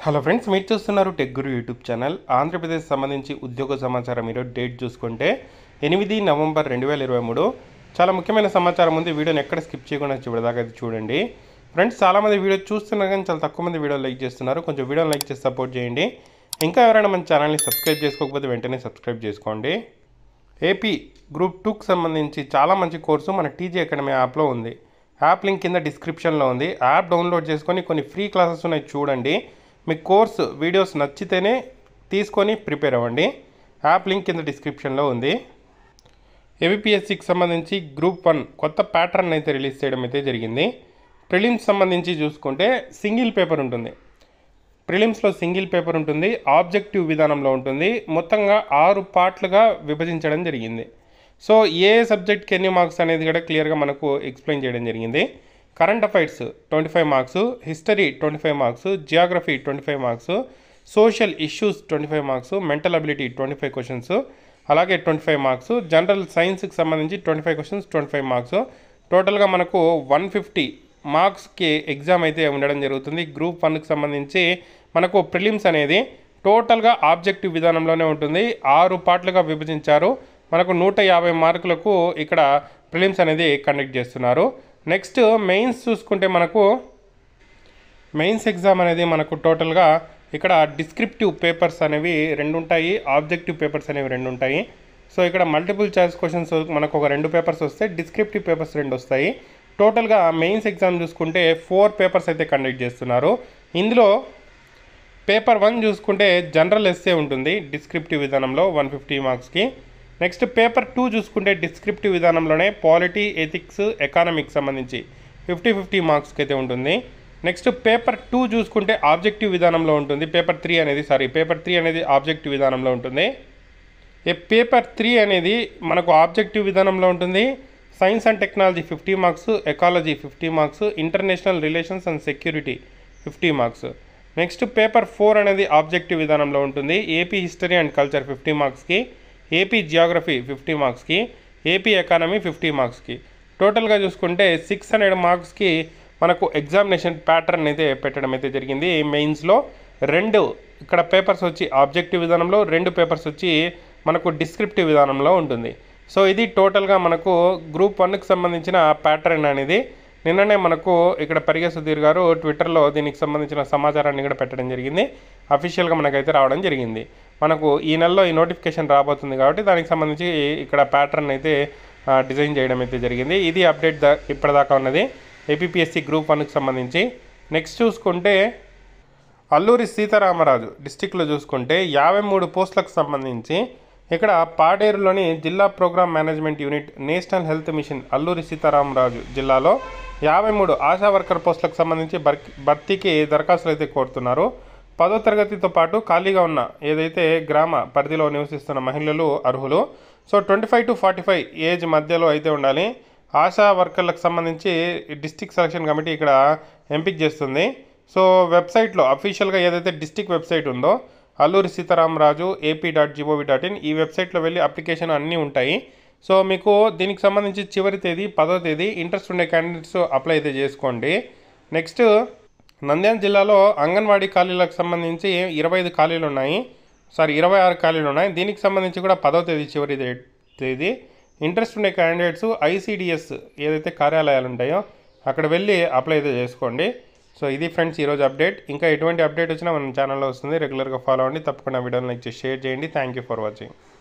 hello friends మీరు చూస్తున్నారు tech guru YouTube channel Andhra Pradesh సంబంధించి ఉద్యోగ సమాచారం ఈరోజు డేట్ చూసుకుంటే ఎనిమిది నవంబర్ రెండు వేల ఇరవై మూడు చాలా ముఖ్యమైన సమాచారం ఉంది వీడియోని ఎక్కడ స్కిప్ చేయకుండా చివరిదాకా అయితే చూడండి ఫ్రెండ్స్ చాలామంది వీడియో చూస్తున్నారు కానీ చాలా తక్కువ మంది వీడియో లైక్ చేస్తున్నారు కొంచెం వీడియో లైక్ చేసి సపోర్ట్ చేయండి ఇంకా ఎవరైనా మన ఛానల్ని సబ్స్క్రైబ్ చేసుకోకపోతే వెంటనే సబ్స్క్రైబ్ చేసుకోండి ఏపీ గ్రూప్ టూకి సంబంధించి చాలా మంచి కోర్సు మన టీజీ అకాడమీ యాప్లో ఉంది యాప్ లింక్ కింద డిస్క్రిప్షన్లో ఉంది యాప్ డౌన్లోడ్ చేసుకొని కొన్ని ఫ్రీ క్లాసెస్ ఉన్నాయి చూడండి మీ కోర్సు వీడియోస్ నచ్చితేనే తీసుకొని ప్రిపేర్ అవ్వండి యాప్ లింక్ కింద డిస్క్రిప్షన్లో ఉంది ఏబిపిఎస్సికి సంబంధించి గ్రూప్ వన్ కొత్త ప్యాటర్న్ అయితే రిలీజ్ చేయడం అయితే జరిగింది ప్రిలిమ్స్ సంబంధించి చూసుకుంటే సింగిల్ పేపర్ ఉంటుంది ప్రిలిమ్స్లో సింగిల్ పేపర్ ఉంటుంది ఆబ్జెక్టివ్ విధానంలో ఉంటుంది మొత్తంగా ఆరు పార్ట్లుగా విభజించడం జరిగింది సో ఏ సబ్జెక్ట్కి ఎన్ని మార్క్స్ అనేది కూడా క్లియర్గా మనకు ఎక్స్ప్లెయిన్ చేయడం జరిగింది current affairs twenty five marks history twenty five marks geography twenty five marks social issues twenty five marks mental ability twenty five questions అలాగే ట్వంటీ ఫైవ్ మార్క్స్ జనరల్ సైన్స్కి సంబంధించి twenty five questions twenty five marks టోటల్గా మనకు one fifty మార్క్స్కి exam అయితే ఉండడం జరుగుతుంది group వన్కి సంబంధించి మనకు ప్రిలిమ్స్ అనేది టోటల్గా ఆబ్జెక్టివ్ విధానంలోనే ఉంటుంది ఆరు పార్ట్లుగా విభజించారు మనకు నూట యాభై మార్కులకు ఇక్కడ ప్రిలిమ్స్ అనేది కండక్ట్ చేస్తున్నారు నెక్స్ట్ మెయిన్స్ చూసుకుంటే మనకు మెయిన్స్ ఎగ్జామ్ అనేది మనకు టోటల్గా ఇక్కడ డిస్క్రిప్టివ్ పేపర్స్ అనేవి రెండు ఉంటాయి ఆబ్జెక్టివ్ పేపర్స్ అనేవి రెండు ఉంటాయి సో ఇక్కడ మల్టిపుల్ చాయిస్ క్వశ్చన్స్ మనకు ఒక రెండు పేపర్స్ వస్తాయి డిస్క్రిప్టివ్ పేపర్స్ రెండు వస్తాయి టోటల్గా మెయిన్స్ ఎగ్జామ్ చూసుకుంటే ఫోర్ పేపర్స్ అయితే కండక్ట్ చేస్తున్నారు ఇందులో పేపర్ వన్ చూసుకుంటే జనరల్ ఎస్సే ఉంటుంది డిస్క్రిప్టివ్ విధానంలో వన్ ఫిఫ్టీ మార్క్స్కి నెక్స్ట్ పేపర్ టూ చూసుకుంటే డిస్క్రిప్టివ్ విధానంలోనే పాలిటీ ఎథిక్స్ ఎకానమిక్స్ సంబంధించి ఫిఫ్టీ ఫిఫ్టీ మార్క్స్కి అయితే ఉంటుంది నెక్స్ట్ పేపర్ టూ చూసుకుంటే ఆబ్జెక్టివ్ విధానంలో ఉంటుంది పేపర్ త్రీ అనేది సారీ పేపర్ త్రీ అనేది ఆబ్జెక్టివ్ విధానంలో ఉంటుంది ఏ పేపర్ త్రీ అనేది మనకు ఆబ్జెక్టివ్ విధానంలో ఉంటుంది science and technology fifty marks ecology fifty marks international relations and security fifty marks next paper four అనేది ఆబ్జెక్టివ్ విధానంలో ఉంటుంది AP history and culture fifty మార్క్స్కి ఏపీ జియోగ్రఫీ ఫిఫ్టీ మార్క్స్కి ఏపీ ఎకానమీ ఫిఫ్టీ మార్క్స్కి టోటల్గా చూసుకుంటే సిక్స్ హండ్రెడ్ మార్క్స్కి మనకు ఎగ్జామినేషన్ ప్యాటర్న్ అయితే పెట్టడం అయితే జరిగింది మెయిన్స్లో రెండు ఇక్కడ పేపర్స్ వచ్చి ఆబ్జెక్టివ్ విధానంలో రెండు పేపర్స్ వచ్చి మనకు డిస్క్రిప్టివ్ విధానంలో ఉంటుంది సో ఇది టోటల్గా మనకు గ్రూప్ వన్కి సంబంధించిన ప్యాటర్న్ అనేది నిన్ననే మనకు ఇక్కడ పరిగే సుధీర్ గారు ట్విట్టర్లో దీనికి సంబంధించిన సమాచారాన్ని కూడా పెట్టడం జరిగింది అఫీషియల్గా మనకైతే రావడం జరిగింది మనకు ఈ నెలలో ఈ నోటిఫికేషన్ రాబోతుంది కాబట్టి దానికి సంబంధించి ఇక్కడ ప్యాటర్న్ అయితే ఆ, డిజైన్ చేయడం అయితే జరిగింది ఇది అప్డేట్ దా ఇప్పటిదాకా ఉన్నది ఏపీఎస్సి గ్రూప్ వన్కి సంబంధించి నెక్స్ట్ చూసుకుంటే అల్లూరి సీతారామరాజు డిస్టిక్లో చూసుకుంటే యాభై మూడు పోస్టులకు సంబంధించి ఇక్కడ పాడేరులోని జిల్లా programme management unit national health mission Alluri Sitaramaraju జిల్లాలో యాభై మూడు ఆశా వర్కర్ పోస్టులకు సంబంధించి భర్ భర్తీకి దరఖాస్తులు అయితే కోరుతున్నారు పదో తరగతితో పాటు ఖాళీగా ఉన్న ఏదైతే గ్రామ పరిధిలో నివసిస్తున్న మహిళలు అర్హులు so twenty five to forty five age మధ్యలో అయితే ఉండాలి ఆశా వర్కర్లకు సంబంధించి డిస్టిక్ సెలక్షన్ కమిటీ ఇక్కడ ఎంపిక చేస్తుంది సో వెబ్సైట్లో అఫీషియల్గా ఏదైతే డిస్టిక్ వెబ్సైట్ ఉందో Alluri Sitaramaraju AP dot gov dot in ఈ వెబ్సైట్లో వెళ్ళి అప్లికేషన్ అన్నీ ఉంటాయి సో మీకు దీనికి సంబంధించి చివరి తేదీ పదో తేదీ ఇంట్రెస్ట్ ఉండే క్యాండిడేట్స్ అప్లై అయితే చేసుకోండి నెక్స్ట్ నంద్యాల జిల్లాలో అంగన్వాడీ ఖాళీలకు సంబంధించి ఇరవై ఐదు ఖాళీలు ఉన్నాయి సారీ ఇరవై ఆరు ఖాళీలు ఉన్నాయి దీనికి సంబంధించి కూడా పదో తేదీ చివరి దే- తేదీ ఇంట్రెస్ట్ ఉండే క్యాండిడేట్స్ ఐసీడిఎస్ ఏదైతే కార్యాలయాలు ఉంటాయో అక్కడ వెళ్ళి అప్లై అయితే చేసుకోండి సో ఇది ఫ్రెండ్స్ ఈరోజు అప్డేట్ ఇంకా ఎటువంటి అప్డేట్ వచ్చినా మన ఛానల్లో వస్తుంది రెగ్యులర్గా ఫాలో అవ్వండి తప్పకుండా వీడియోని లైక్ చేసి షేర్ చేయండి థ్యాంక్ యూ ఫర్ వాచింగ్